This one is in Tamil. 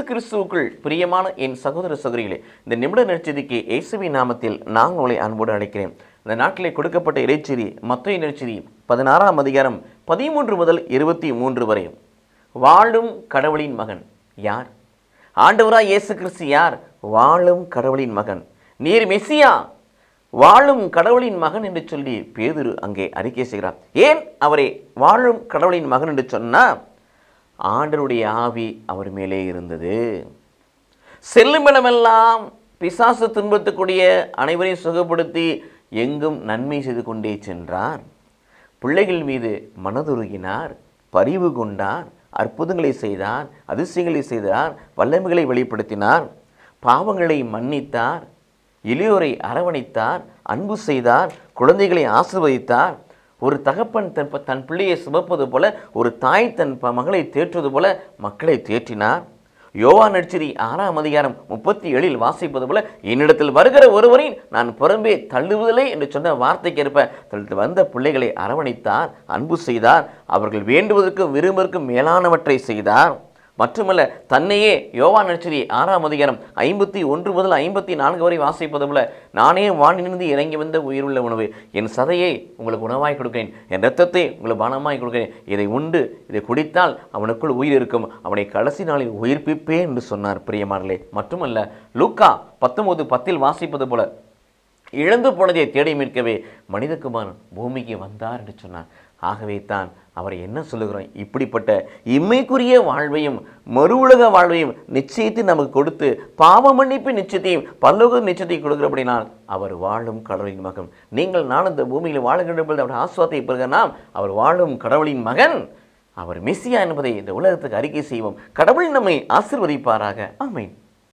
கிறிஸ்துவுக்குள் பிரியமான என் சகோதர சகோதரிகளே இந்த நிமிட நெற்செய்திக்கு இயேசுவின் நாமத்தில் நான் உங்களை அன்போடு அழைக்கிறேன் இந்த நாட்டிலே கொடுக்கப்பட்ட இறைச்செய்தி மத்திய நெற்செய்தி பதினாறாம் அதிகாரம் பதிமூன்று முதல் இருபத்தி மூன்று வரை வாழும் கடவுளின் மகன் யார் ஆண்டவராய் இயேசு கிறிஸ்து யார் வாழும் கடவுளின் மகன் நீர் மெஸ்ஸியா வாழும் கடவுளின் மகன் என்று சொல்லி பேதுரு அங்கே அறிக்கை செய்கிறார் ஏன் அவரை வாழும் கடவுளின் மகன் என்று சொன்னா ஆண்டருடைய ஆவி அவர் மேலே இருந்தது செல்லும் இடமெல்லாம் பிசாசு துன்பத்துக்கூடிய அனைவரையும் சுகப்படுத்தி எங்கும் நன்மை செய்து கொண்டே சென்றார் பிள்ளைகள் மீது மனதுருகினார் பரிவு கொண்டார் அற்புதங்களை செய்தார் அதிசயங்களை செய்தார் வல்லமைகளை வெளிப்படுத்தினார் பாவங்களை மன்னித்தார் எளியோரை அரவணைத்தார் அன்பு செய்தார் குழந்தைகளை ஆசிர்வதித்தார் ஒரு தகப்பன் தன் ப- தன் பிள்ளையை சுமப்பது போல ஒரு தாய் தன் ப- மகளை தேற்றுவது போல மக்களை தேற்றினார் யோவா நட்சரி ஆறாம் அதிகாரம் முப்பத்தி ஏழில் வாசிப்பது போல என்னிடத்தில் வருகிற ஒருவரை நான் புறம்பே தள்ளுவதில்லை என்று சொன்ன வார்த்தைக்கு ஏற்ப தனது வந்த பிள்ளைகளை அரவணைத்தார் அன்பு செய்தார் அவர்கள் வேண்டுவதற்கும் விரும்புவதற்கும் மேலானவற்றை செய்தார் மட்டுமல்ல தன்னையே யோவா நட்சரி ஆறாம் அதிகாரம் ஐம்பத்தி ஒன்று முதல் ஐம்பத்தி நான்கு வரை வாசிப்பது போல நானே வானிலிருந்து இறங்கி வந்த உயிருள்ள உணவு என் சதையை உங்களுக்கு உணவாய் கொடுக்கிறேன் என் இரத்தத்தை உங்களுக்கு பானமாய் கொடுக்கிறேன் இதை உண்டு இதை குடித்தால் அவனுக்குள் உயிர் இருக்கும் அவனை கடைசி நாளில் உயிர்ப்பிப்பேன் என்று சொன்னார் பிரியமானலே மட்டுமல்ல லூக்கா பத்தொன்பது பத்தில் வாசிப்பது போல இழந்து போனதை தேடி மீட்கவே மனிதகுமாரன் பூமிக்கு வந்தார் என்று சொன்னார் ஆகவே தான் அவரை என்ன சொல்லுகிறோம் இப்படிப்பட்ட இம்மைக்குரிய வாழ்வையும் மறு உலக வாழ்வையும் நிச்சயத்தை நமக்கு கொடுத்து பாவ மன்னிப்பு நிச்சயத்தையும் பல்லோக நிச்சயத்தையும் கொடுக்கிறபடினால் அவர் வாழும் கடவுளின் மகன் நீங்கள் நான் இந்த பூமியில் வாழுகின்ற பொழுது அவர் ஆசுவாத்தை பெறுக நாம் அவர் வாழும் கடவுளின் மகன் அவர் மெஸ்ஸியா என்பதை இந்த உலகத்துக்கு அறிக்கை செய்வோம் கடவுள் நம்மை ஆசிர்வதிப்பாராக ஆமென்